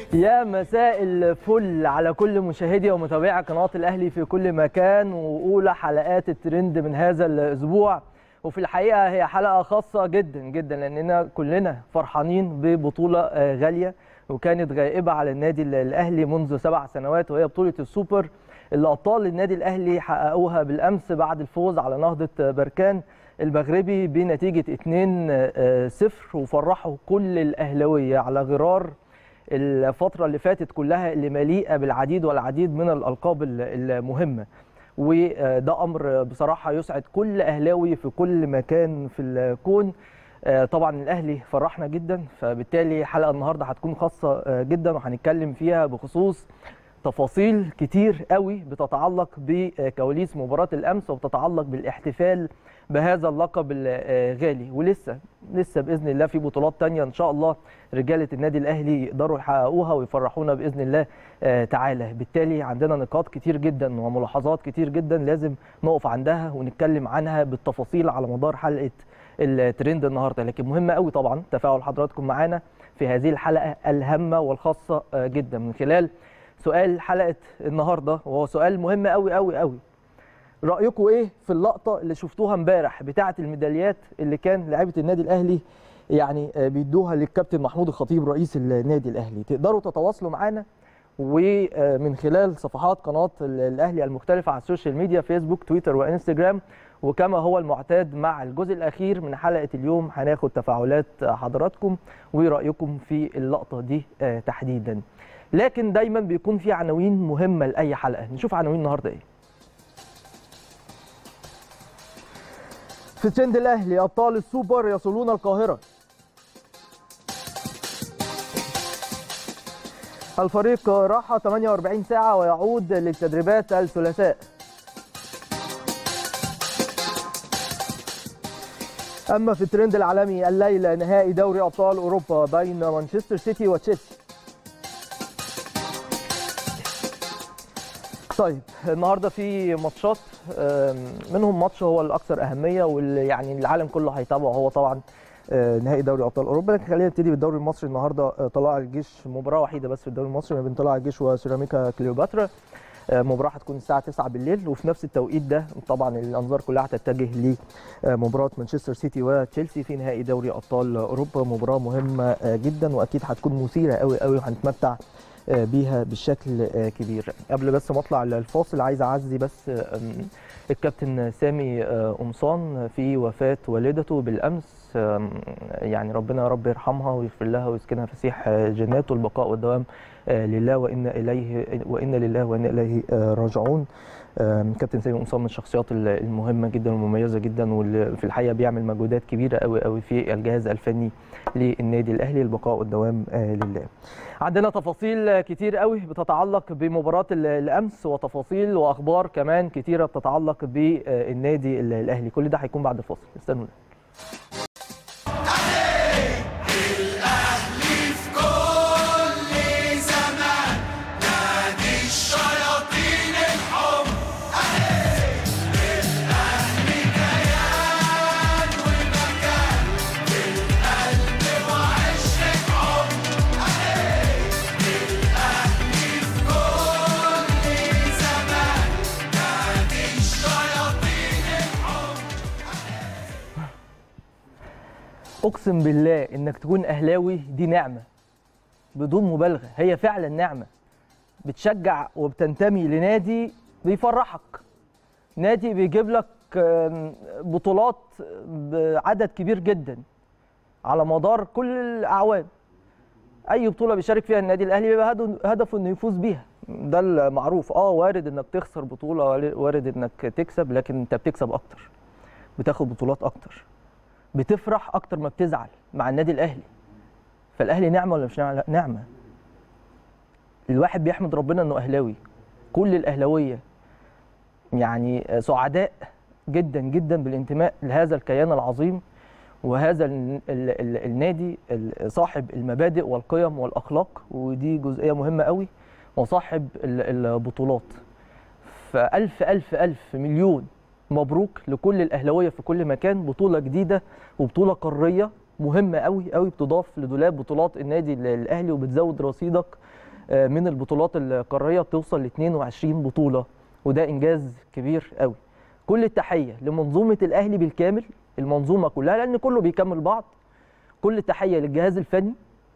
يا مساء الفل على كل مشاهدي ومتابعي قناه الاهلي في كل مكان واولى حلقات الترند من هذا الاسبوع وفي الحقيقه هي حلقه خاصه جدا جدا لاننا كلنا فرحانين ببطوله غاليه وكانت غائبه على النادي الاهلي منذ سبع سنوات وهي بطوله السوبر اللي ابطال النادي الاهلي حققوها بالامس بعد الفوز على نهضه بركان المغربي بنتيجه 2-0 وفرحوا كل الاهلاويه على غرار الفتره اللي فاتت كلها اللي مليئه بالعديد والعديد من الالقاب المهمه وده امر بصراحه يسعد كل اهلاوي في كل مكان في الكون طبعا الاهلي فرحنا جدا فبالتالي حلقه النهارده هتكون خاصه جدا وهنتكلم فيها بخصوص تفاصيل كتير قوي بتتعلق بكواليس مباراه الامس وبتتعلق بالاحتفال بهذا اللقب الغالي ولسه لسه باذن الله في بطولات تانية ان شاء الله رجاله النادي الاهلي يقدروا يحققوها ويفرحونا باذن الله تعالى بالتالي عندنا نقاط كتير جدا وملاحظات كتير جدا لازم نقف عندها ونتكلم عنها بالتفاصيل على مدار حلقه الترند النهارده لكن مهم قوي طبعا تفاعل حضراتكم معانا في هذه الحلقه الهامه والخاصه جدا من خلال سؤال حلقه النهارده وهو سؤال مهم قوي قوي قوي رايكم ايه في اللقطه اللي شفتوها امبارح بتاعه الميداليات اللي كان لعيبه النادي الاهلي يعني بيدوها للكابتن محمود الخطيب رئيس النادي الاهلي تقدروا تتواصلوا معانا ومن خلال صفحات قناه الاهلي المختلفه على السوشيال ميديا فيسبوك تويتر وانستجرام وكما هو المعتاد مع الجزء الاخير من حلقه اليوم هناخد تفاعلات حضراتكم ورايكم في اللقطه دي تحديدا لكن دايما بيكون في عناوين مهمه لاي حلقه نشوف عناوين النهارده ايه في ترند الاهلي ابطال السوبر يصلون القاهره الفريق راح 48 ساعه ويعود للتدريبات الثلاثاء اما في الترند العالمي الليله نهائي دوري ابطال اوروبا بين مانشستر سيتي وتشيلسي طيب النهارده في ماتشات منهم ماتش هو الاكثر اهميه واللي يعني العالم كله هيتابعه هو طبعا نهائي دوري ابطال اوروبا لكن خلينا نبتدي بالدوري المصري النهارده طلائع الجيش مباراه وحيده بس في الدوري المصري ما بين طلائع الجيش وسيراميكا كليوباترا مباراه هتكون الساعه 9 بالليل وفي نفس التوقيت ده طبعا الانظار كلها هتتجه لمباراه مانشستر سيتي وتشيلسي في نهائي دوري ابطال اوروبا مباراه مهمه جدا واكيد هتكون مثيره قوي قوي وهنتمتع بيها بشكل كبير قبل بس ما اطلع الفاصل عايز اعزي بس الكابتن سامي قمصان في وفاه والدته بالامس يعني ربنا يا رب يرحمها ويغفر لها ويسكنها فسيح جناته البقاء والدوام لله وانا اليه وانا لله وانا اليه راجعون كابتن سامي قمصان من الشخصيات المهمه جدا والمميزه جدا واللي في الحقيقه بيعمل مجهودات كبيره قوي قوي في الجهاز الفني للنادي الاهلي البقاء والدوام لله عندنا تفاصيل كتير قوي بتتعلق بمباراه الامس وتفاصيل واخبار كمان كتيره بتتعلق بالنادي الاهلي كل ده هيكون بعد الفاصل استنونا اقسم بالله انك تكون اهلاوي دي نعمه بدون مبالغه هي فعلا نعمه بتشجع وبتنتمي لنادي بيفرحك نادي بيجيب لك بطولات بعدد كبير جدا على مدار كل الاعوام اي بطوله بيشارك فيها النادي الاهلي بيبقى هدفه انه يفوز بيها ده المعروف اه وارد انك تخسر بطوله وارد انك تكسب لكن انت بتكسب اكتر بتاخد بطولات اكتر بتفرح اكتر ما بتزعل مع النادي الاهلي فالاهلي نعمه ولا مش نعمه نعمه الواحد بيحمد ربنا انه اهلاوي كل الاهلاويه يعني سعداء جدا جدا بالانتماء لهذا الكيان العظيم وهذا ال ال ال النادي صاحب المبادئ والقيم والاخلاق ودي جزئيه مهمه قوي وصاحب البطولات فالف الف الف مليون مبروك لكل الاهلاويه في كل مكان بطوله جديده وبطوله قاريه مهمه قوي قوي بتضاف لدولاب بطولات النادي الاهلي وبتزود رصيدك آه، من البطولات القاريه بتوصل ل 22 بطوله وده انجاز كبير قوي كل التحيه لمنظومه الاهلي بالكامل المنظومه كلها لان كله بيكمل بعض كل التحيه للجهاز الفني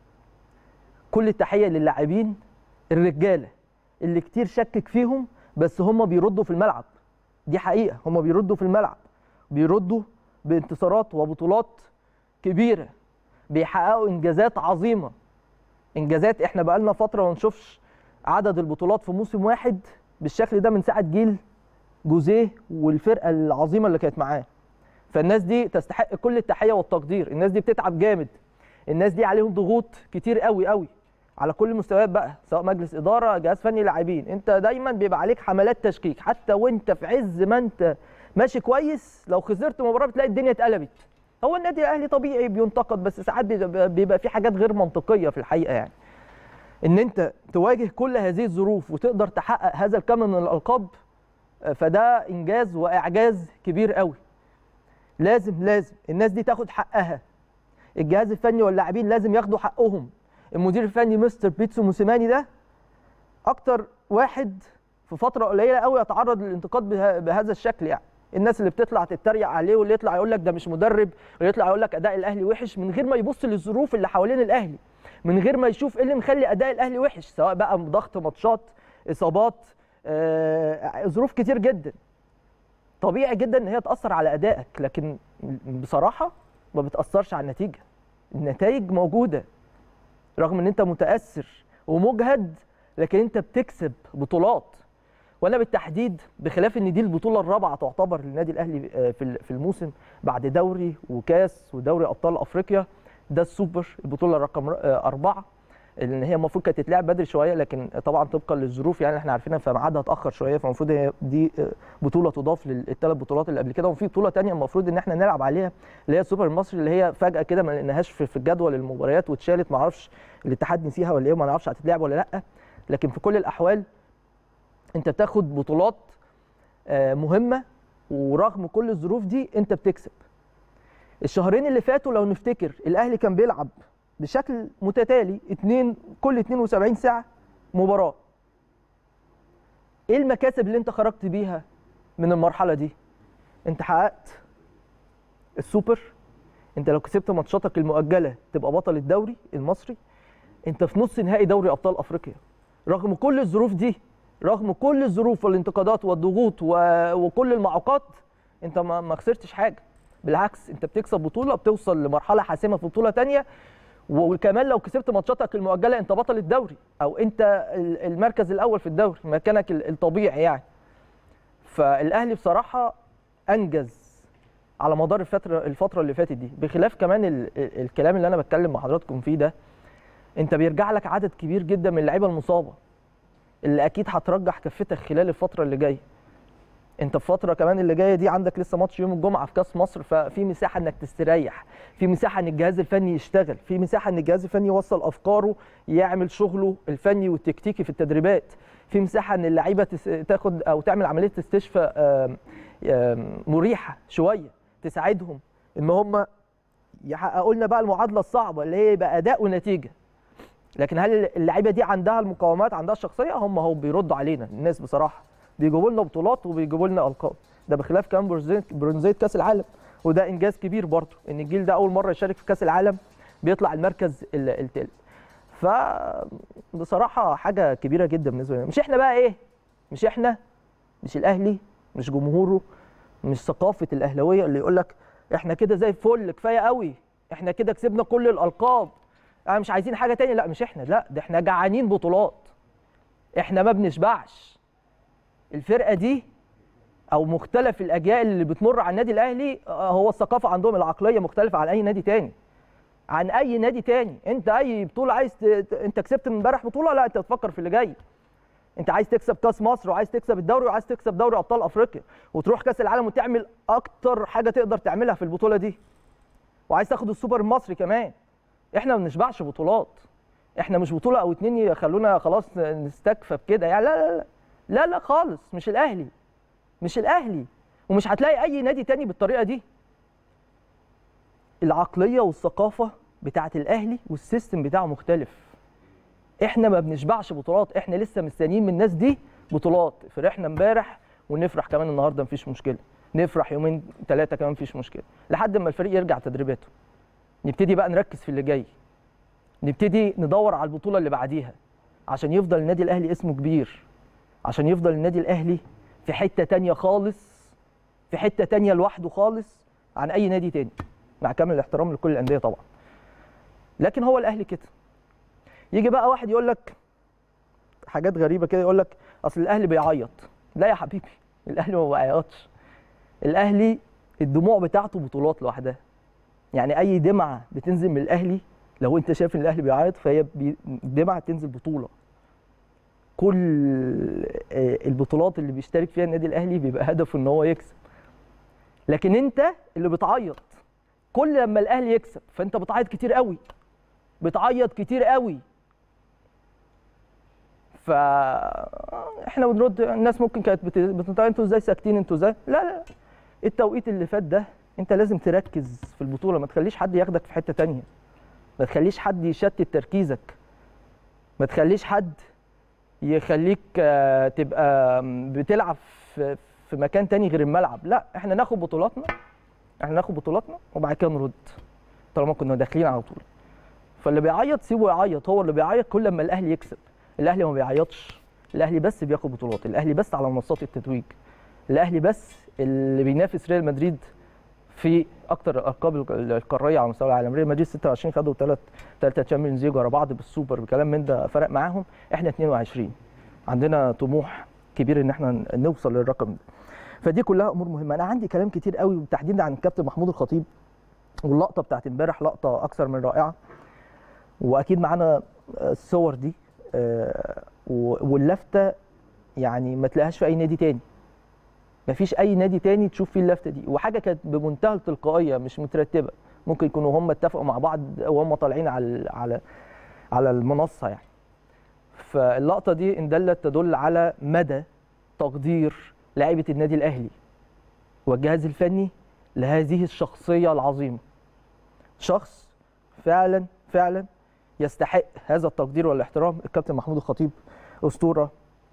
كل التحيه للاعبين الرجاله اللي كتير شكك فيهم بس هم بيردوا في الملعب دي حقيقه هم بيردوا في الملعب بيردوا بانتصارات وبطولات كبيره بيحققوا انجازات عظيمه انجازات احنا بقالنا فتره ما نشوفش عدد البطولات في موسم واحد بالشكل ده من ساعه جيل جوزيه والفرقه العظيمه اللي كانت معاه فالناس دي تستحق كل التحيه والتقدير الناس دي بتتعب جامد الناس دي عليهم ضغوط كتير قوي قوي على كل المستويات بقى سواء مجلس اداره جهاز فني لاعبين انت دايما بيبقى عليك حملات تشكيك حتى وانت في عز ما انت ماشي كويس لو خسرت مباراه بتلاقي الدنيا اتقلبت هو النادي الاهلي طبيعي بينتقد بس ساعات بيبقى بيبقى في حاجات غير منطقيه في الحقيقه يعني ان انت تواجه كل هذه الظروف وتقدر تحقق هذا الكم من الالقاب آه، فده انجاز واعجاز كبير قوي لازم لازم الناس دي تاخد حقها الجهاز الفني واللاعبين لازم ياخدوا حقهم المدير الفني مستر بيتسو موسيماني ده اكتر واحد في فتره قليله قوي يتعرض للانتقاد به- بهذا الشكل يعني الناس اللي بتطلع تتريق عليه واللي يطلع يقول لك ده مش مدرب واللي يطلع يقول لك اداء الاهلي وحش من غير ما يبص للظروف اللي حوالين الاهلي من غير ما يشوف ايه اللي مخلي اداء الاهلي وحش سواء بقى ضغط ماتشات اصابات آه، ظروف كتير جدا طبيعي جدا ان هي تاثر على ادائك لكن بصراحه ما بتاثرش على النتيجه النتائج موجوده رغم ان انت متاثر ومجهد لكن انت بتكسب بطولات وانا بالتحديد بخلاف ان دي البطوله الرابعه تعتبر للنادي الاهلي آه، في ال- في الموسم بعد دوري وكاس ودوري ابطال افريقيا ده السوبر البطوله رقم آه، اربعه اللي هي المفروض كانت تتلعب بدري شويه لكن طبعا طبقا للظروف يعني احنا عارفينها فميعادها اتاخر شويه فالمفروض هي دي آه، بطوله تضاف للثلاث بطولات اللي قبل كده وفي بطوله تانية المفروض ان احنا نلعب عليها اللي هي السوبر المصري اللي هي فجاه كده ما لقيناهاش في في الجدول المباريات واتشالت ما اعرفش الاتحاد نسيها ولا ايه ما نعرفش هتتلعب ولا لا لكن في كل الاحوال انت بتاخد بطولات آه، مهمه ورغم كل الظروف دي انت بتكسب الشهرين اللي فاتوا لو نفتكر الاهلي كان بيلعب بشكل متتالي اتنين كل 72 ساعه مباراه ايه المكاسب اللي انت خرجت بيها من المرحله دي انت حققت السوبر انت لو كسبت ماتشاتك المؤجله تبقى بطل الدوري المصري انت في نص نهائي دوري ابطال افريقيا رغم كل الظروف دي رغم كل الظروف والانتقادات والضغوط و... وكل المعوقات انت ما, ما خسرتش حاجه بالعكس انت بتكسب بطوله بتوصل لمرحله حاسمه في بطوله تانية وكمان لو كسبت ماتشاتك المؤجله انت بطل الدوري او انت ال- المركز الاول في الدوري مكانك ال- الطبيعي يعني فالاهلي بصراحه انجز على مدار الفتره الفتره اللي فاتت دي بخلاف كمان ال... ال- الكلام اللي انا بتكلم مع حضراتكم فيه ده انت بيرجع لك عدد كبير جدا من اللعيبه المصابه اللي اكيد هترجح كفتك خلال الفتره اللي جايه انت في فتره كمان اللي جايه دي عندك لسه ماتش يوم الجمعه في كاس مصر ففي مساحه انك تستريح في مساحه ان الجهاز الفني يشتغل في مساحه ان الجهاز الفني يوصل افكاره يعمل شغله الفني والتكتيكي في التدريبات في مساحه ان اللعيبه تس- تاخد او تعمل عمليه استشفاء آم، آم، مريحه شويه تساعدهم ان هم يحققوا لنا بقى المعادله الصعبه اللي هي يبقى اداء ونتيجه لكن هل اللعيبه دي عندها المقاومات عندها الشخصيه هم هو بيردوا علينا الناس بصراحه بيجيبوا لنا بطولات وبيجيبوا لنا القاب ده بخلاف كمان برونزيه برونزية كاس العالم وده انجاز كبير برضه ان الجيل ده اول مره يشارك في كاس العالم بيطلع المركز الثالث ف بصراحه حاجه كبيره جدا بالنسبه لنا مش احنا بقى ايه مش احنا مش الاهلي مش جمهوره مش ثقافه الاهلاويه اللي يقول لك احنا كده زي الفل كفايه قوي احنا كده كسبنا كل الالقاب احنا مش عايزين حاجه تاني لا مش احنا لا ده احنا جعانين بطولات احنا ما بنشبعش الفرقه دي او مختلف الاجيال اللي بتمر على النادي الاهلي آه، هو الثقافه عندهم العقليه مختلفه عن اي نادي تاني عن اي نادي تاني انت اي بطوله عايز ت... ت- انت كسبت امبارح بطوله لا انت تفكر في اللي جاي انت عايز تكسب كاس مصر وعايز تكسب الدوري وعايز تكسب دوري ابطال افريقيا وتروح كاس العالم وتعمل اكتر حاجه تقدر تعملها في البطوله دي وعايز تاخد السوبر المصري كمان احنا ما بنشبعش بطولات احنا مش بطوله او اتنين يخلونا خلاص نستكفى بكده يعني لا لا لا لا لا خالص مش الاهلي مش الاهلي ومش هتلاقي اي نادي تاني بالطريقه دي العقليه والثقافه بتاعه الاهلي والسيستم بتاعه مختلف احنا ما بنشبعش بطولات احنا لسه مستنيين من الناس دي بطولات فرحنا امبارح ونفرح كمان النهارده مفيش مشكله نفرح يومين ثلاثه كمان مفيش مشكله لحد ما الفريق يرجع تدريباته نبتدي بقى نركز في اللي جاي نبتدي ندور على البطوله اللي بعديها عشان يفضل النادي الاهلي اسمه كبير عشان يفضل النادي الاهلي في حته تانية خالص في حته تانية لوحده خالص عن اي نادي تاني مع كامل الاحترام لكل الانديه طبعا لكن هو الاهلي كده يجي بقى واحد يقول لك حاجات غريبه كده يقول لك اصل الاهلي بيعيط لا يا حبيبي الاهلي ما بيعيطش الاهلي الدموع بتاعته بطولات لوحدها يعني اي دمعه بتنزل من الاهلي لو انت شايف ان الاهلي بيعيط فهي بي- دمعه تنزل بطوله كل آه، البطولات اللي بيشترك فيها النادي الاهلي بيبقى هدفه ان هو يكسب لكن انت اللي بتعيط كل لما الاهلي يكسب فانت بتعيط كتير قوي بتعيط كتير قوي ف احنا بنرد الناس ممكن كانت بت- بتنطق انتوا ازاي ساكتين انتوا ازاي لا لا التوقيت اللي فات ده انت لازم تركز في البطوله ما تخليش حد ياخدك في حته تانية ما تخليش حد يشتت تركيزك ما تخليش حد يخليك آه، تبقى بتلعب في في مكان تاني غير الملعب لا احنا ناخد بطولاتنا احنا ناخد بطولاتنا وبعد كده نرد طالما كنا داخلين على طول فاللي بيعيط سيبه يعيط هو اللي بيعيط كل لما الاهلي يكسب الاهلي ما بيعيطش الاهلي بس بياخد بطولات الاهلي بس على منصات التتويج الاهلي بس اللي بينافس ريال مدريد في اكتر الالقاب الق- القاريه على مستوى العالم ريال مدريد 26 خدوا ثلاث ثلاثه تشامبيونز ليج ورا بعض بالسوبر بكلام من ده فرق معاهم احنا 22 عندنا طموح كبير ان احنا نوصل للرقم ده فدي كلها امور مهمه انا عندي كلام كتير قوي وتحديدا عن الكابتن محمود الخطيب واللقطه بتاعت امبارح لقطه اكثر من رائعه واكيد معانا الصور دي آه، و- واللفته يعني ما تلاقيهاش في اي نادي تاني مفيش اي نادي تاني تشوف فيه اللفته دي وحاجه كانت بمنتهى التلقائيه مش مترتبه ممكن يكونوا هم اتفقوا مع بعض وهم طالعين على على على المنصه يعني فاللقطه دي ان دلت تدل على مدى تقدير لاعيبه النادي الاهلي والجهاز الفني لهذه الشخصيه العظيمه شخص فعلا فعلا يستحق هذا التقدير والاحترام الكابتن محمود الخطيب اسطوره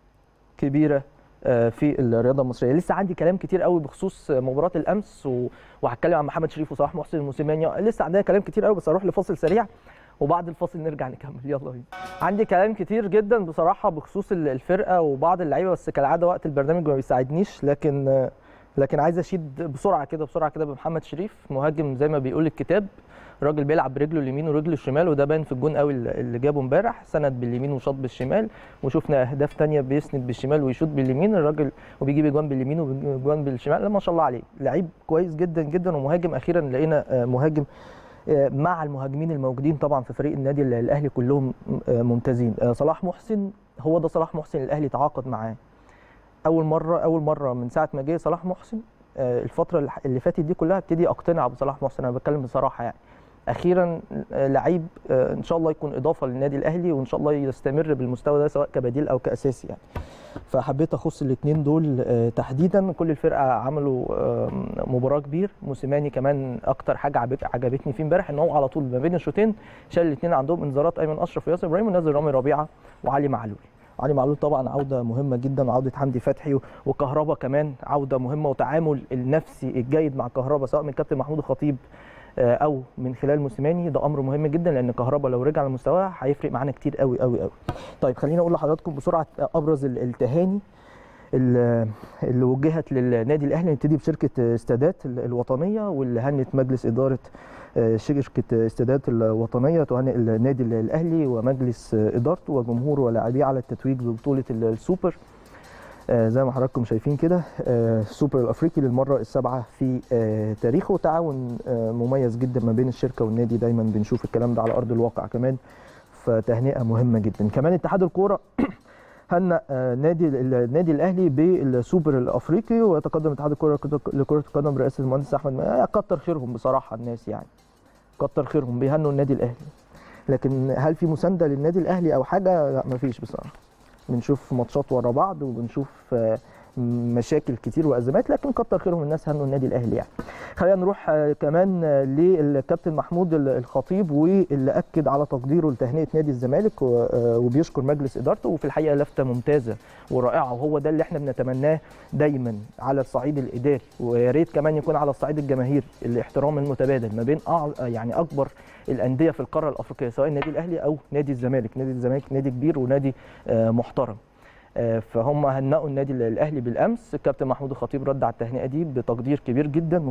كبيره آه، في الرياضه المصريه لسه عندي كلام كتير قوي بخصوص مباراه الامس و- وهتكلم عن محمد شريف وصلاح محسن الموسيماني لسه عندنا كلام كتير قوي بس اروح لفاصل سريع وبعد الفاصل نرجع نكمل يلا بينا عندي كلام كتير جدا بصراحه بخصوص ال- الفرقه وبعض اللعيبه بس كالعاده وقت البرنامج ما بيساعدنيش لكن آه، لكن عايز اشيد بسرعه كده بسرعه كده بمحمد شريف مهاجم زي ما بيقول الكتاب راجل بيلعب برجله اليمين ورجله الشمال وده باين في الجون قوي اللي اللي جابه امبارح سند باليمين وشاط بالشمال وشفنا اهداف تانية بيسند بالشمال ويشوط باليمين الراجل وبيجيب اجوان باليمين واجوان بالشمال لا ما شاء الله عليه لعيب كويس جدا جدا ومهاجم اخيرا لقينا آه، مهاجم آه، مع المهاجمين الموجودين طبعا في فريق النادي ال- الاهلي كلهم آه، ممتازين آه، صلاح محسن هو ده صلاح محسن الاهلي تعاقد معاه اول مره اول مره من ساعه ما جه صلاح محسن آه، الفتره اللي- اللي فاتت دي كلها ابتدي اقتنع بصلاح محسن انا بتكلم بصراحه يعني اخيرا آه، لعيب آه، ان شاء الله يكون اضافه للنادي الاهلي وان شاء الله يستمر بالمستوى ده سواء كبديل او كاساسي يعني فحبيت اخص الاثنين دول آه، تحديدا كل الفرقه عملوا آه، مباراه كبير موسيماني كمان اكتر حاجه عجب- عجبتني فيه امبارح ان هو على طول ما بين الشوطين شال الاثنين عندهم انذارات ايمن اشرف وياسر ابراهيم ونزل رامي ربيعه وعلي معلول علي معلول طبعا عوده مهمه جدا وعوده حمدي فتحي وكهربا كمان عوده مهمه وتعامل النفسي الجيد مع كهربا سواء من كابتن محمود الخطيب آه، او من خلال موسيماني ده امر مهم جدا لان كهربا لو رجع لمستواه هيفرق معانا كتير قوي قوي قوي طيب خليني اقول لحضراتكم بسرعه ابرز ال- التهاني ال- اللي وجهت للنادي الاهلي نبتدي بشركه استادات ال- الوطنيه واللي هنت مجلس اداره آه، شركه استادات الوطنيه تهنئ النادي الاهلي ومجلس آه، ادارته وجمهوره ولاعبيه على التتويج ببطوله ال- السوبر آه، زي ما حضراتكم شايفين كده آه، السوبر الافريقي للمره السابعه في آه، تاريخه تعاون آه، مميز جدا ما بين الشركه والنادي دايما بنشوف الكلام ده على ارض الواقع كمان فتهنئه مهمه جدا كمان اتحاد الكوره هنأ آه، نادي النادي الاهلي بالسوبر الافريقي ويتقدم اتحاد الكوره لكره القدم برئاسه المهندس احمد م- كتر خيرهم بصراحه الناس يعني كتر خيرهم بيهنوا النادي الاهلي لكن هل في مسانده للنادي الاهلي او حاجه لا مفيش بصراحه بنشوف ماتشات ورا بعض وبنشوف آه، مشاكل كتير وازمات لكن كتر خيرهم الناس هنوا النادي الاهلي يعني خلينا نروح آه، كمان آه، للكابتن محمود ال- الخطيب واللي اكد على تقديره لتهنئه نادي الزمالك و- آه، وبيشكر مجلس ادارته وفي الحقيقه لفته ممتازه ورائعه وهو ده اللي احنا بنتمناه دايما على الصعيد الاداري ويا ريت كمان يكون على الصعيد الجماهيري الاحترام المتبادل ما بين أع- يعني اكبر الانديه في القاره الافريقيه سواء النادي الاهلي او نادي الزمالك نادي الزمالك نادي كبير ونادي آه، محترم آه، فهم هنأوا النادي الاهلي بالامس الكابتن محمود الخطيب رد على التهنئه دي بتقدير كبير جدا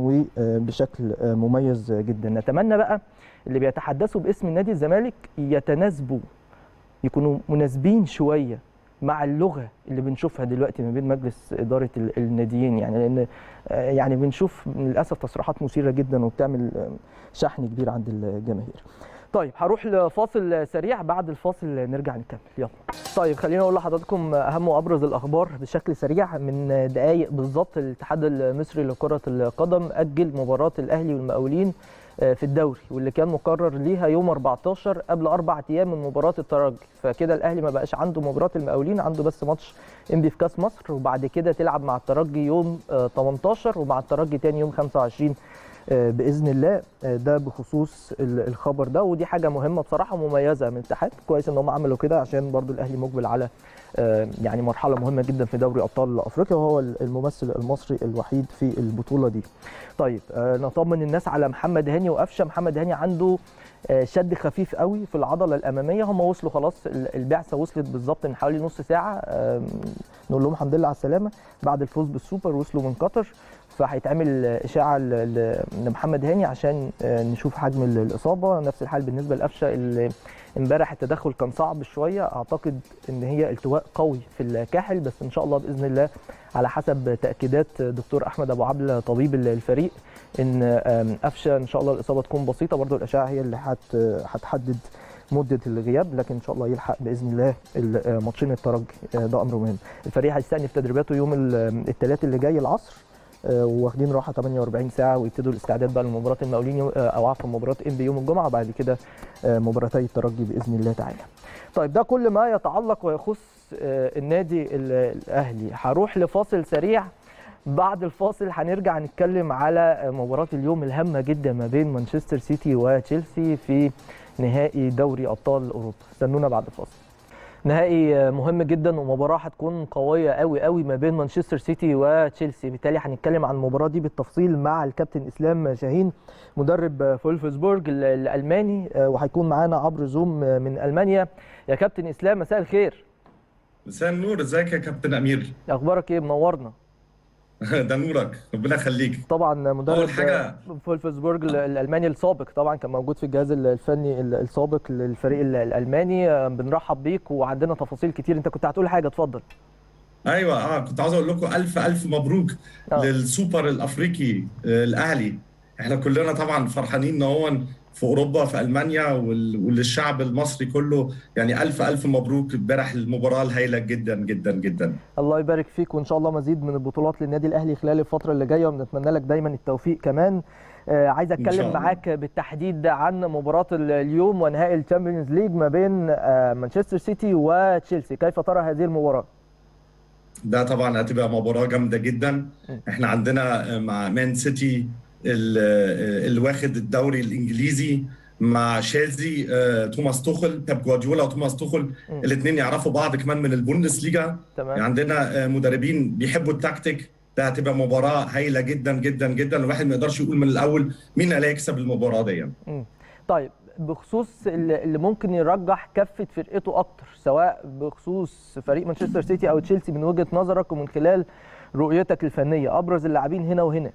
وبشكل آه، مميز جدا نتمنى بقى اللي بيتحدثوا باسم نادي الزمالك يتناسبوا يكونوا مناسبين شويه مع اللغه اللي بنشوفها دلوقتي ما بين مجلس اداره ال- الناديين يعني لان آه، يعني بنشوف للاسف تصريحات مثيره جدا وبتعمل آه، شحن كبير عند الجماهير. طيب هروح لفاصل سريع بعد الفاصل نرجع نكمل يلا. طيب خليني اقول لحضراتكم اهم وابرز الاخبار بشكل سريع من دقائق بالظبط الاتحاد المصري لكره القدم اجل مباراه الاهلي والمقاولين آه، في الدوري واللي كان مقرر ليها يوم 14 قبل اربع ايام من مباراه الترجي فكده الاهلي ما بقاش عنده مباراه المقاولين عنده بس ماتش انبي في كاس مصر وبعد كده تلعب مع الترجي يوم آه، 18 ومع الترجي تاني يوم 25 آه، باذن الله آه، ده بخصوص ال- الخبر ده ودي حاجه مهمه بصراحه مميزه من الاتحاد كويس ان هم عملوا كده عشان برضو الاهلي مقبل على آه، يعني مرحله مهمه جدا في دوري ابطال افريقيا وهو الممثل المصري الوحيد في البطوله دي طيب آه، نطمن الناس على محمد هاني وقفشه محمد هاني عنده آه، شد خفيف قوي في العضله الاماميه هم وصلوا خلاص ال- البعثه وصلت بالظبط من حوالي نص ساعه آم، نقول لهم الحمد لله على السلامه بعد الفوز بالسوبر وصلوا من قطر فهيتعمل اشاعه ل- ل- لمحمد هاني عشان آه، نشوف حجم ال- الاصابه نفس الحال بالنسبه لقفشه اللي امبارح التدخل كان صعب شويه اعتقد ان هي التواء قوي في الكاحل بس ان شاء الله باذن الله على حسب تاكيدات دكتور احمد ابو عبله طبيب الفريق ان آم، قفشه ان شاء الله الاصابه تكون بسيطه برضو الاشعه هي اللي هت- هتحدد مده الغياب لكن ان شاء الله يلحق باذن الله ال- آه، ماتشين الترجي آه، ده امر مهم الفريق هيستأنف تدريباته يوم الثلاث اللي جاي العصر آه، واخدين راحه 48 ساعه ويبتدوا الاستعداد بقى لمباراه المقاولين يوم- آه، او عفوا مباراه ام يوم الجمعه بعد كده آه، مباراتي الترجي باذن الله تعالى. طيب ده كل ما يتعلق ويخص آه، النادي ال- الاهلي هروح لفاصل سريع بعد الفاصل هنرجع نتكلم على مباراة اليوم الهامة جدا ما بين مانشستر سيتي وتشيلسي في نهائي دوري أبطال أوروبا استنونا بعد الفاصل نهائي مهم جدا ومباراة هتكون قوية قوي قوي ما بين مانشستر سيتي وتشيلسي بالتالي هنتكلم عن المباراة دي بالتفصيل مع الكابتن إسلام شاهين مدرب فولفسبورج ال- الألماني آه، وهيكون معانا عبر زوم من ألمانيا يا كابتن إسلام مساء الخير مساء النور ازيك يا كابتن امير أخبارك إيه منورنا ده نورك ربنا يخليك طبعا مدرب أول حاجة- فولفسبورج ال- الالماني السابق طبعا كان موجود في الجهاز الفني ال- السابق للفريق ال- الالماني آه، بنرحب بيك وعندنا تفاصيل كتير انت كنت هتقول حاجه اتفضل ايوه اه كنت عاوز اقول لكم الف الف مبروك آه. للسوبر الافريقي آه، الاهلي احنا كلنا طبعا فرحانين ان هو في اوروبا في المانيا وال- وللشعب المصري كله يعني الف الف مبروك امبارح المباراه الهائله جدا جدا جدا الله يبارك فيك وان شاء الله مزيد من البطولات للنادي الاهلي خلال الفتره اللي جايه وبنتمنى لك دايما التوفيق كمان آه، عايز إن شاء اتكلم الله. معاك بالتحديد عن مباراه ال- اليوم ونهائي الشامبيونز ليج ما بين آه، مانشستر سيتي وتشيلسي كيف ترى هذه المباراه ده طبعا هتبقى مباراة جامدة جدا احنا عندنا مع مان سيتي ال- اللي واخد الدوري الانجليزي مع تشيلسي آه، توماس توخل بيب جوارديولا وتوماس توخل الاثنين يعرفوا بعض كمان من البوندسليجا تمام عندنا آه، مدربين بيحبوا التكتيك ده هتبقى مباراة هايلة جدا جدا جدا الواحد ما يقدرش يقول من الأول مين اللي هيكسب المباراة دي مم. طيب بخصوص اللي اللي ممكن يرجح كفه فرقته اكتر سواء بخصوص فريق مانشستر سيتي او تشيلسي من وجهه نظرك ومن خلال رؤيتك الفنيه ابرز اللاعبين هنا وهنا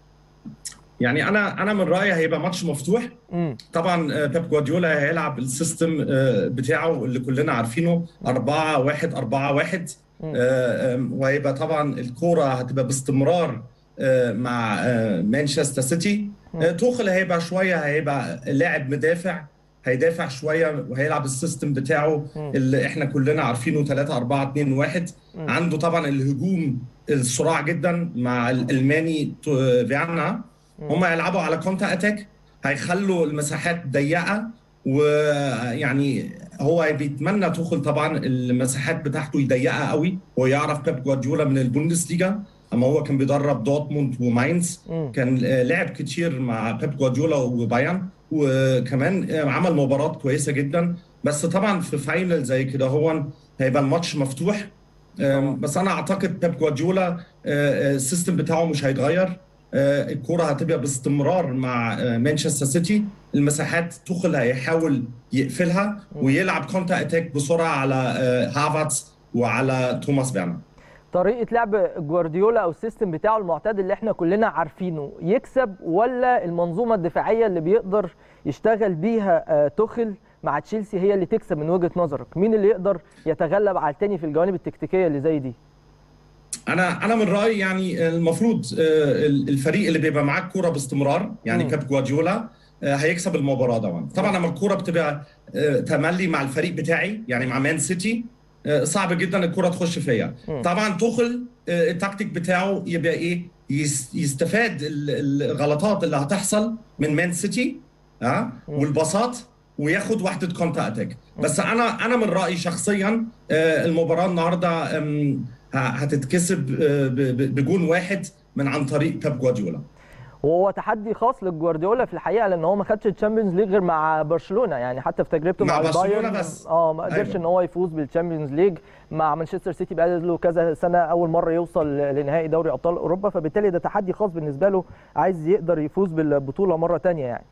يعني أنا أنا من رأيي هيبقى ماتش مفتوح امم طبعا آه، بيب جوارديولا هيلعب السيستم آه، بتاعه اللي كلنا عارفينه 4 1 4 1 مم. آه، آم، وهيبقى طبعا الكوره هتبقى باستمرار آه، مع آه، مانشستر سيتي آه، توخل هيبقى شويه هيبقى لاعب مدافع هيدافع شويه وهيلعب السيستم بتاعه مم. اللي احنا كلنا عارفينه 3 4 2 1 مم. عنده طبعا الهجوم الصراع جدا مع الالماني تو- فيانا هم هيلعبوا على كونتر اتاك هيخلوا المساحات ضيقه ويعني هو بيتمنى تدخل طبعا المساحات بتاعته يضيقها قوي هو يعرف بيب جوارديولا من البوندسليجا اما هو كان بيدرب دورتموند وماينز مم. كان لعب كتير مع بيب جوارديولا وبايرن وكمان عمل مباراه كويسه جدا بس طبعا في فاينل زي كده هو هيبقى الماتش مفتوح طبعاً. بس انا اعتقد بيب جوارديولا آه، آه، السيستم بتاعه مش هيتغير آه، الكرة هتبقى باستمرار مع آه، مانشستر سيتي المساحات توخل هيحاول يقفلها ويلعب كونتر اتاك بسرعه على آه، هافرتز وعلى توماس فيرنر طريقه لعب جوارديولا او السيستم بتاعه المعتاد اللي احنا كلنا عارفينه يكسب ولا المنظومه الدفاعيه اللي بيقدر يشتغل بيها آه، توخل مع تشيلسي هي اللي تكسب من وجهه نظرك مين اللي يقدر يتغلب على التاني في الجوانب التكتيكيه اللي زي دي انا انا من رايي يعني المفروض آه، الفريق اللي بيبقى معاه الكوره باستمرار يعني مم. بيب جوارديولا آه، هيكسب المباراه طبعا طبعا لما الكوره بتبقى آه، تملي مع الفريق بتاعي يعني مع مان سيتي آه، صعب جدا الكوره تخش فيا مم. طبعا توخل آه، التكتيك بتاعه يبقى ايه يس- يستفاد ال- الغلطات اللي هتحصل من مان سيتي ها مم. والبساط وياخد وحده كونتر اتاك بس انا انا من رايي شخصيا آه، المباراه النهارده آم، ه- هتتكسب آه، ب- ب- بجون واحد من عن طريق بيب جوارديولا وهو تحدي خاص للجوارديولا في الحقيقه لان هو ما خدش الشامبيونز ليج غير مع برشلونه يعني حتى في تجربته مع مع, برشلونة البايرن بس. اه ما قدرش أيوة. ان هو يفوز بالشامبيونز ليج مع مانشستر سيتي بقى له كذا سنه اول مره يوصل لنهائي دوري ابطال اوروبا فبالتالي ده تحدي خاص بالنسبه له عايز يقدر يفوز بالبطوله مره ثانيه يعني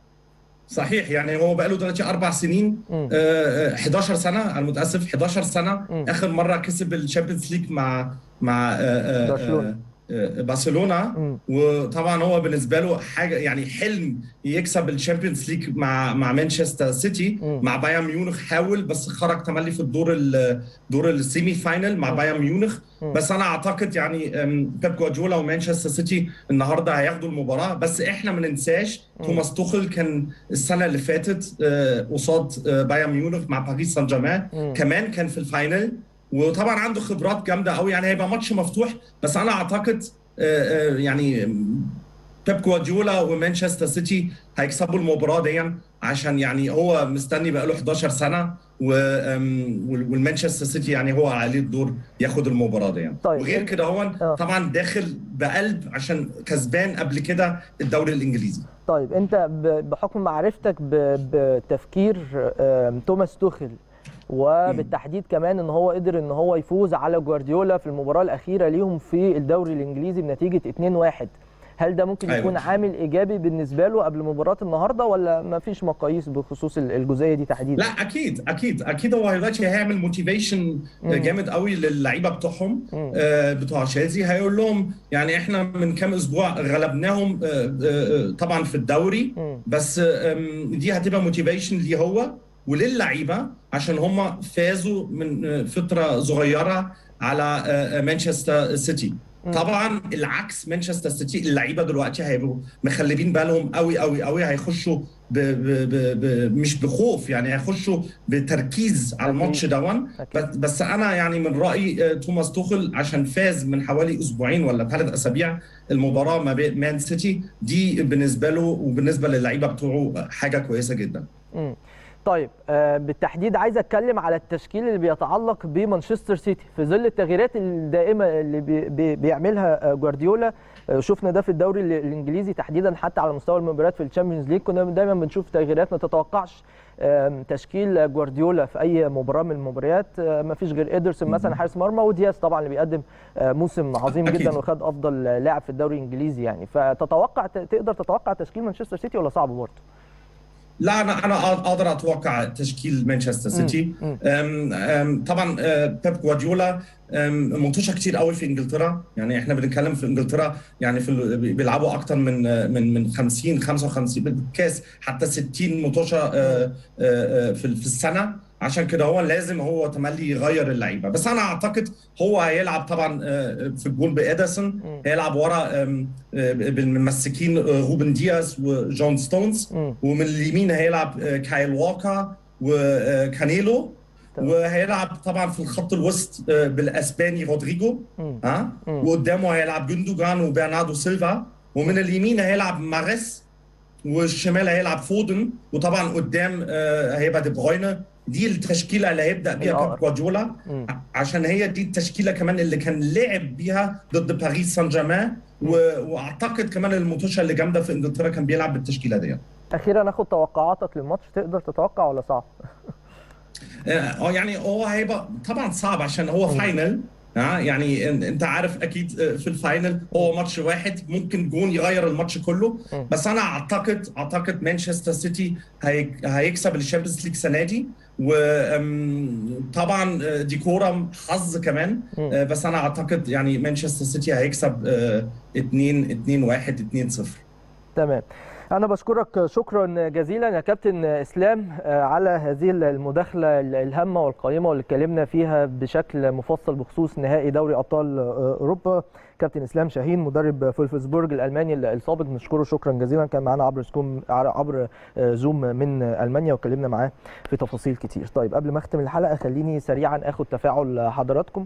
صحيح يعني هو بقى له دلوقتي اربع سنين مم. آه، آه، 11 سنه انا متاسف 11 سنه مم. اخر مره كسب الشامبيونز ليج مع مع آه، آه، برشلونة. آه، آه، برشلونه مم. وطبعا هو بالنسبه له حاجه يعني حلم يكسب الشامبيونز ليج مع مع مانشستر سيتي مم. مع بايرن ميونخ حاول بس خرج تملي في الدور ال- دور السيمي فاينل مع مم. بايرن ميونخ مم. بس انا اعتقد يعني أم، بيب جوارديولا ومانشستر سيتي النهارده هياخدوا المباراه بس احنا ما ننساش مم. توماس توخل كان السنه اللي فاتت آه، قصاد آه، بايرن ميونخ مع باريس سان جيرمان مم. كمان كان في الفاينل وطبعا عنده خبرات جامده قوي يعني هيبقى ماتش مفتوح بس انا اعتقد آه، آه، يعني بيب جوارديولا ومانشستر سيتي هيكسبوا المباراه دي عشان يعني هو مستني بقى له 11 سنه و- أم، وال- والمانشستر سيتي يعني هو عليه الدور ياخد المباراه دي طيب. وغير كده هو آه. طبعا داخل بقلب عشان كسبان قبل كده الدوري الانجليزي طيب انت ب- بحكم معرفتك ب- بتفكير آم، توماس توخل وبالتحديد كمان ان هو قدر ان هو يفوز على جوارديولا في المباراه الاخيره ليهم في الدوري الانجليزي بنتيجه 2-1 هل ده ممكن أيوة. يكون عامل ايجابي بالنسبه له قبل مباراه النهارده ولا ما فيش مقاييس بخصوص ال- الجزئيه دي تحديدا لا اكيد اكيد اكيد هو دلوقتي هيعمل موتيفيشن مم. جامد قوي للعيبه بتوعهم مم. آه، بتوع تشيلسي هيقول لهم يعني احنا من كام اسبوع غلبناهم آه، آه، طبعا في الدوري مم. بس آم، دي هتبقى موتيفيشن ليه هو وللعيبه عشان هم فازوا من آه، فتره صغيره على آه، آه، مانشستر سيتي مم. طبعا العكس مانشستر سيتي اللعيبه دلوقتي هيبقوا مخلبين بالهم قوي قوي قوي هيخشوا ب ب ب ب مش بخوف يعني هيخشوا بتركيز على الماتش دون أكيد. بس, بس انا يعني من رايي آه، توماس توخل عشان فاز من حوالي اسبوعين ولا ثلاث اسابيع المباراه ما بين مان سيتي دي بالنسبه له وبالنسبه للعيبه بتوعه حاجه كويسه جدا مم. طيب آه، بالتحديد عايز اتكلم على التشكيل اللي بيتعلق بمانشستر سيتي في ظل التغييرات الدائمه اللي بي بي بيعملها آه، جوارديولا آه، شفنا ده في الدوري ال- الانجليزي تحديدا حتى على مستوى المباريات في الشامبيونز ليج كنا دايما بنشوف تغييرات ما تتوقعش آم، تشكيل جوارديولا في اي مباراه من المباريات آه، ما فيش غير ادرسون مثلا حارس مرمى ودياز طبعا اللي بيقدم آه، موسم عظيم أكيد. جدا وخد افضل لاعب في الدوري الانجليزي يعني فتتوقع تقدر تتوقع تشكيل مانشستر سيتي ولا صعب برضه؟ لا انا انا اقدر اتوقع تشكيل مانشستر سيتي مم. أم أم طبعا آه، بيب جوارديولا أم، منتشر كتير قوي في انجلترا يعني احنا بنتكلم في انجلترا يعني في ال- بيلعبوا اكتر من آه، من من 50 55 بالكاس حتى 60 متوشه آه، آه، آه، في في السنه عشان كده هو لازم هو تملي يغير اللعيبه بس انا اعتقد هو هيلعب طبعا آه، في الجول بادرسون هيلعب ورا آم، آه، بالممسكين آه، روبن دياز وجون ستونز مم. ومن اليمين هيلعب آه، كايل ووكر وكانيلو تمام. وهيلعب طبعا في الخط الوسط آه، بالاسباني رودريجو مم. ها مم. وقدامه هيلعب جندوجان وبرناردو سيلفا ومن اليمين هيلعب ماريس والشمال هيلعب فودن وطبعا قدام آه، هيبقى دي بروينه دي التشكيله اللي هيبدا بيها الأقرب. بيب جوارديولا مم. عشان هي دي التشكيله كمان اللي كان لعب بيها ضد باريس سان جيرمان و- واعتقد كمان المطوشه اللي جامده في انجلترا كان بيلعب بالتشكيله دي اخيرا ناخد توقعاتك للماتش تقدر تتوقع ولا صعب اه يعني هو هيبقى طبعا صعب عشان هو فاينل ها يعني إن- انت عارف اكيد آه، في الفاينل هو ماتش واحد ممكن جون يغير الماتش كله مم. بس انا اعتقد اعتقد مانشستر سيتي هي- هيكسب الشامبيونز ليج السنه دي وطبعا دي كوره حظ كمان مم. آه، بس انا اعتقد يعني مانشستر سيتي هيكسب 2 2 1 2 0 تمام انا بشكرك شكرا جزيلا يا كابتن اسلام آه، على هذه المداخله الهامه والقيمه واللي اتكلمنا فيها بشكل مفصل بخصوص نهائي دوري ابطال آه، اوروبا كابتن اسلام شاهين مدرب فولفسبورج الالماني السابق نشكره شكرا جزيلا كان معانا عبر سكوم عبر آه، زوم من المانيا واتكلمنا معاه في تفاصيل كتير طيب قبل ما اختم الحلقه خليني سريعا اخد تفاعل حضراتكم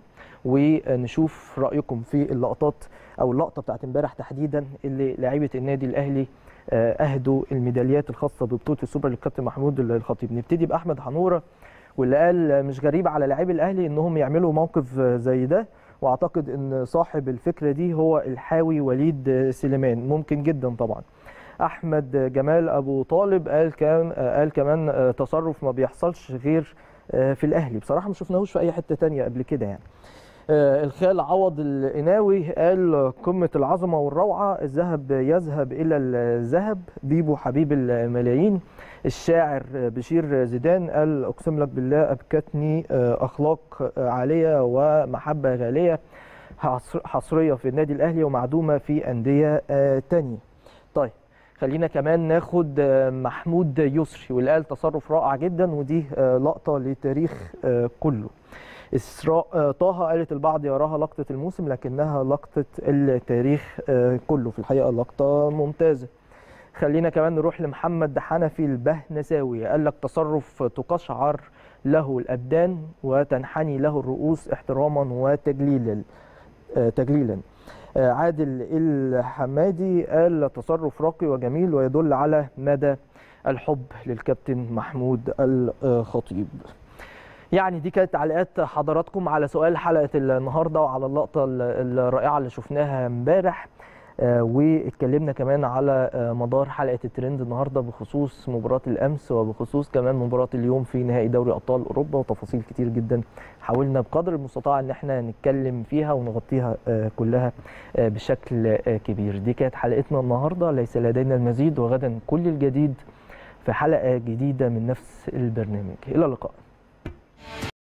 ونشوف رايكم في اللقطات او اللقطه بتاعت امبارح تحديدا اللي لاعيبه النادي الاهلي آه، اهدوا الميداليات الخاصه ببطوله السوبر للكابتن محمود الخطيب نبتدي باحمد حنوره واللي قال مش غريب على لاعبي الاهلي انهم يعملوا موقف زي ده واعتقد ان صاحب الفكره دي هو الحاوي وليد سليمان ممكن جدا طبعا احمد جمال ابو طالب قال كان قال كمان تصرف ما بيحصلش غير في الاهلي بصراحه ما شفناهوش في اي حته تانية قبل كده يعني آه، الخال عوض القناوي قال قمة العظمة والروعة الذهب يذهب إلى الذهب بيبو حبيب الملايين الشاعر بشير زيدان قال أقسم لك بالله أبكتني آه، أخلاق آه، عالية ومحبة غالية حصر- حصرية في النادي الأهلي ومعدومة في أندية آه، تانية طيب خلينا كمان ناخد آه، محمود يسري واللي قال تصرف رائع جدا ودي آه، لقطة للتاريخ آه، كله إسراء آه، طه قالت البعض يراها لقطة الموسم لكنها لقطة التاريخ آه، كله في الحقيقة لقطة ممتازة خلينا كمان نروح لمحمد حنفي البهنساوي قال لك تصرف تقشعر له الأبدان وتنحني له الرؤوس احتراما وتجليلا آه، تجليلا آه، عادل الحمادي قال تصرف راقي وجميل ويدل على مدى الحب للكابتن محمود الخطيب يعني دي كانت تعليقات حضراتكم على سؤال حلقه النهارده وعلى اللقطه ال- الرائعه اللي شفناها امبارح آه، واتكلمنا كمان على آه، مدار حلقه الترند النهارده بخصوص مباراه الامس وبخصوص كمان مباراه اليوم في نهائي دوري ابطال اوروبا وتفاصيل كتير جدا حاولنا بقدر المستطاع ان احنا نتكلم فيها ونغطيها آه، كلها آه، بشكل آه، كبير دي كانت حلقتنا النهارده ليس لدينا المزيد وغدا كل الجديد في حلقه جديده من نفس البرنامج الى اللقاء